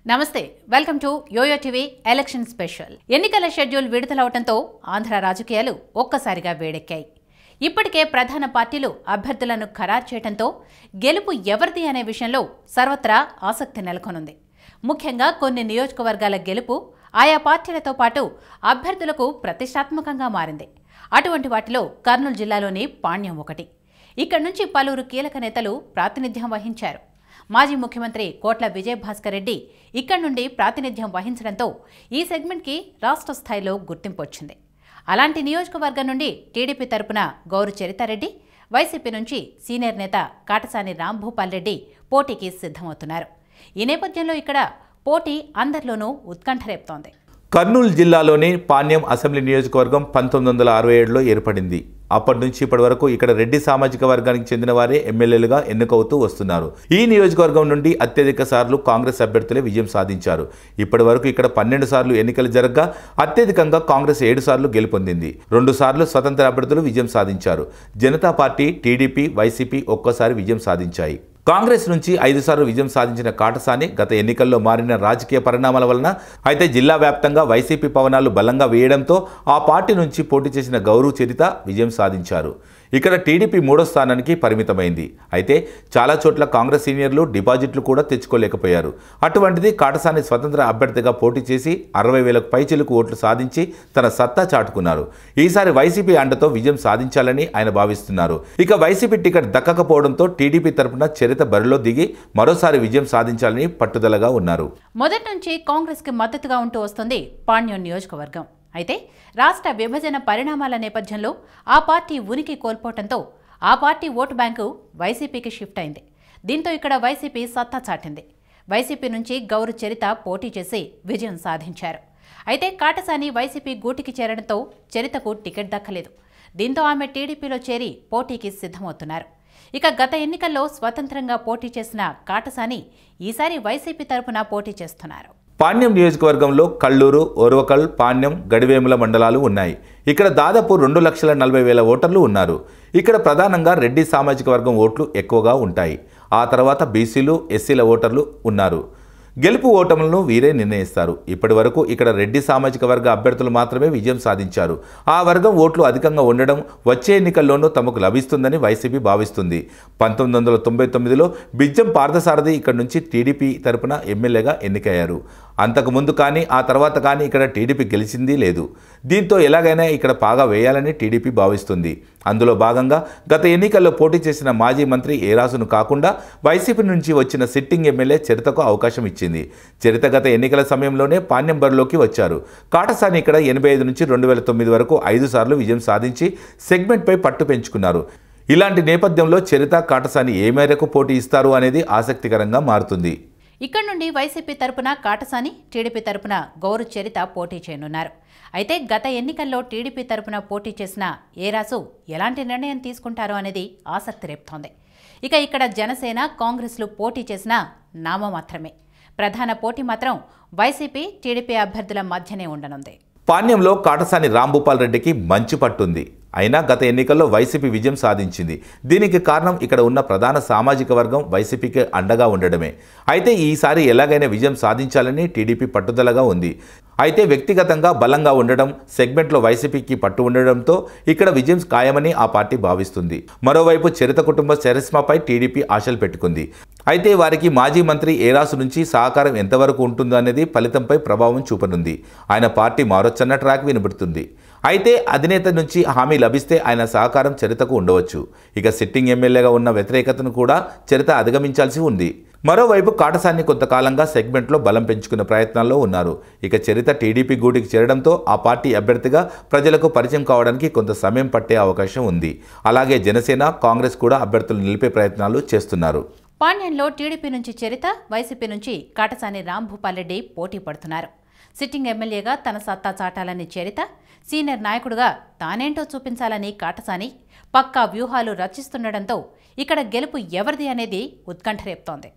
నమస్తే welcome to YoYo TV election special ఎన్నికల schedule విడుదలవడంతో ఆంధ్ర రాజకీయాలు ఒక్కసారిగా వేడెక్కాయి ఇప్పటికే ప్రధాన పార్టీలు అభ్యర్థులను ఖరారు చేయడంతో గెలుపు ఎవరిది అనే విషయంలో సర్వత్రా ఆసక్తి నెలకొనుంది ముఖ్యంగా కొన్ని నియోజకవర్గాల గెలుపు ఆయా పార్టీలతో పాటు అభ్యర్థులకు ప్రతిష్టాత్మకంగా మారింది అటువంటి వాటిలో కర్నూలు జిల్లాలోని పాణ్యం ఒకటి ఇక్కడి నుంచి పలువురు కీలక నేతలు ప్రాతినిధ్యం వహించారు మాజీ ముఖ్యమంత్రి కోట్ల విజయభాస్కర్ రెడ్డి ఇక్కడి నుండి ప్రాతినిధ్యం వహించడంతో ఈ సెగ్మెంట్కి రాష్ట్ర స్థాయిలో గుర్తింపు వచ్చింది అలాంటి నియోజకవర్గం నుండి టీడీపీ తరపున గౌరు చరితారెడ్డి వైసీపీ నుంచి సీనియర్ నేత కాటసాని రాంభూపాల్ రెడ్డి పోటీకి సిద్ధమవుతున్నారు ఈ నేపథ్యంలో ఇక్కడ పోటీ అందరిలోనూ ఉత్కంఠ రేపుతోంది కర్నూలు జిల్లాలోని పాణ్యం అసెంబ్లీ నియోజకవర్గం పంతొమ్మిది వందల అరవై ఏడులో ఏర్పడింది అప్పటి నుంచి ఇప్పటి వరకు ఇక్కడ రెడ్డి సామాజిక వర్గానికి చెందిన వారే ఎమ్మెల్యేలుగా ఎన్నుకవుతూ వస్తున్నారు ఈ నియోజకవర్గం నుండి అత్యధిక సార్లు కాంగ్రెస్ అభ్యర్థులే విజయం సాధించారు ఇప్పటి వరకు ఇక్కడ పన్నెండు సార్లు ఎన్నికలు జరగగా అత్యధికంగా కాంగ్రెస్ ఏడు సార్లు గెలుపొందింది రెండు సార్లు స్వతంత్ర అభ్యర్థులు విజయం సాధించారు జనతా పార్టీ టీడీపీ వైసీపీ ఒక్కోసారి విజయం సాధించాయి కాంగ్రెస్ నుంచి ఐదు సార్లు విజయం సాధించిన కాటసాని గత ఎన్నికల్లో మారిన రాజకీయ పరిణామాల వలన అయితే జిల్లా వ్యాప్తంగా వైసీపీ పవనాలు బలంగా వేయడంతో ఆ పార్టీ నుంచి పోటీ చేసిన గౌరవ్ చరిత విజయం సాధించారు ఇక్కడ టీడీపీ మూడో స్థానానికి పరిమితమైంది అయితే చాలా చోట్ల కాంగ్రెస్ సీనియర్లు డిపాజిట్లు కూడా తెచ్చుకోలేకపోయారు అటువంటిది కాటసాని స్వతంత్ర అభ్యర్థిగా పోటీ చేసి అరవై వేలకు పైచిలకు ఓట్లు సాధించి తన సత్తా చాటుకున్నారు ఈసారి వైసీపీ అండతో విజయం సాధించాలని ఆయన భావిస్తున్నారు ఇక వైసీపీ టికెట్ దక్కకపోవడంతో టీడీపీ తరపున చరిత బరిలో దిగి మరోసారి విజయం సాధించాలని పట్టుదలగా ఉన్నారు మొదటి నుంచి కాంగ్రెస్కి మద్దతుగా ఉంటూ వస్తుంది పాణ్యం నియోజకవర్గం అయితే రాష్ట్ర విభజన పరిణామాల నేపథ్యంలో ఆ పార్టీ ఉనికి కోల్పోవడంతో ఆ పార్టీ ఓటు బ్యాంకు వైసీపీకి షిఫ్ట్ అయింది దీంతో ఇక్కడ వైసీపీ సత్తా చాటింది వైసీపీ నుంచి గౌరు చరిత పోటీ చేసి విజయం సాధించారు అయితే కాటసాని వైసీపీ గూటికి చేరడంతో చరితకు టికెట్ దక్కలేదు దీంతో ఆమె టీడీపీలో చేరి పోటీకి సిద్ధమవుతున్నారు ఇక గత ఎన్నికల్లో స్వతంత్రంగా పోటీ చేసిన కాటసాని ఈసారి వైసీపీ తరపున పోటీ చేస్తున్నారు పాణ్యం నియోజకవర్గంలో కల్లూరు ఓర్వకల్ పాణ్యం గడివేముల మండలాలు ఉన్నాయి ఇక్కడ దాదాపు రెండు లక్షల నలభై వేల ఓటర్లు ఉన్నారు ఇక్కడ ప్రధానంగా రెడ్డి సామాజిక వర్గం ఓట్లు ఎక్కువగా ఉంటాయి ఆ తర్వాత బీసీలు ఎస్సీల ఓటర్లు ఉన్నారు గెలుపు ఓటములను వీరే నిర్ణయిస్తారు ఇప్పటి వరకు ఇక్కడ రెడ్డి సామాజిక వర్గ అభ్యర్థులు మాత్రమే విజయం సాధించారు ఆ వర్గం ఓట్లు అధికంగా ఉండడం వచ్చే ఎన్నికల్లోనూ తమకు లభిస్తుందని వైసీపీ భావిస్తుంది పంతొమ్మిది వందల తొంభై తొమ్మిదిలో బిజ్జం పార్థసారథి ఇక్కడ నుంచి టీడీపీ తరపున ఎమ్మెల్యేగా ఎన్నికయ్యారు అంతకుముందు కానీ ఆ తర్వాత కానీ ఇక్కడ టీడీపీ గెలిచింది లేదు దీంతో ఎలాగైనా ఇక్కడ పాగా వేయాలని టీడీపీ భావిస్తుంది అందులో భాగంగా గత ఎన్నికల్లో పోటీ చేసిన మాజీ మంత్రి ఏరాసును కాకుండా వైసీపీ నుంచి వచ్చిన సిట్టింగ్ ఎమ్మెల్యే చరితకు అవకాశం ఇచ్చింది చరిత గత ఎన్నికల సమయంలోనే పాణ్యం బరిలోకి వచ్చారు కాటసాని ఇక్కడ ఎనభై ఐదు నుంచి రెండు వేల తొమ్మిది వరకు ఐదు సార్లు విజయం సాధించి సెగ్మెంట్పై పట్టు పెంచుకున్నారు ఇలాంటి నేపథ్యంలో చరిత కాటసాని ఏ మేరకు పోటీ ఇస్తారు అనేది ఆసక్తికరంగా మారుతుంది ఇక్కడ నుండి వైసీపీ తరపున కాటసాని టీడీపీ తరపున గౌరు చరిత పోటీ చేయనున్నారు అయితే గత ఎన్నికల్లో టీడీపీ తరపున పోటీ చేసిన ఏరాసు ఎలాంటి నిర్ణయం తీసుకుంటారో అనేది ఆసక్తి రేపుతోంది ఇక ఇక్కడ జనసేన కాంగ్రెస్లు పోటీ చేసిన నామమాత్రమే ప్రధాన పోటీ మాత్రం వైసీపీ టీడీపీ అభ్యర్థుల మధ్యనే ఉండనుంది పాణ్యంలో కాటసాని రాంభూపాల్ రెడ్డికి మంచి పట్టుంది అయినా గత ఎన్నికల్లో వైసీపీ విజయం సాధించింది దీనికి కారణం ఇక్కడ ఉన్న ప్రధాన సామాజిక వర్గం వైసీపీకి అండగా ఉండడమే అయితే ఈసారి ఎలాగైనా విజయం సాధించాలని టీడీపీ పట్టుదలగా ఉంది అయితే వ్యక్తిగతంగా బలంగా ఉండడం సెగ్మెంట్లో వైసీపీకి పట్టు ఉండడంతో ఇక్కడ విజయం ఖాయమని ఆ పార్టీ భావిస్తుంది మరోవైపు చరిత కుటుంబ చరిస్మాపై టీడీపీ ఆశలు పెట్టుకుంది అయితే వారికి మాజీ మంత్రి ఏరాసు నుంచి సహకారం ఎంతవరకు ఉంటుందో అనేది ఫలితంపై ప్రభావం చూపనుంది ఆయన పార్టీ మారొచ్చన్న ట్రాక్ వినబడుతుంది అయితే అధినేత నుంచి హామీ లభిస్తే ఆయన సహకారం చరితకు ఉండవచ్చు ఇక సిట్టింగ్ ఎమ్మెల్యేగా ఉన్న వ్యతిరేకతను కూడా చరిత అధిగమించాల్సి ఉంది మరోవైపు కాటసాన్ని కొంతకాలంగా సెగ్మెంట్లో బలం పెంచుకునే ప్రయత్నాల్లో ఉన్నారు ఇక చరిత టీడీపీ గూటికి చేరడంతో ఆ పార్టీ అభ్యర్థిగా ప్రజలకు పరిచయం కావడానికి కొంత సమయం పట్టే అవకాశం ఉంది అలాగే జనసేన కాంగ్రెస్ కూడా అభ్యర్థులు నిలిపే ప్రయత్నాలు చేస్తున్నారు పాణ్యంలో టీడీపీ నుంచి చరిత వైసీపీ నుంచి కాటసాని రాంభూపాల్ రెడ్డి పోటీ పడుతున్నారు సిట్టింగ్ ఎమ్మెల్యేగా తన సత్తా చాటాలని చరిత సీనియర్ నాయకుడుగా తానేంటో చూపించాలని కాటసాని పక్కా వ్యూహాలు రచిస్తుండటంతో ఇక్కడ గెలుపు ఎవరిది అనేది ఉత్కంఠ రేపుతోంది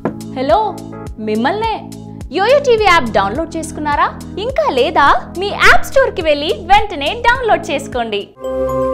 హలో మిమ్మల్నే యోయో టీవీ యాప్ డౌన్లోడ్ చేసుకున్నారా ఇంకా లేదా మీ యాప్ స్టోర్కి వెళ్ళి వెంటనే డౌన్లోడ్ చేసుకోండి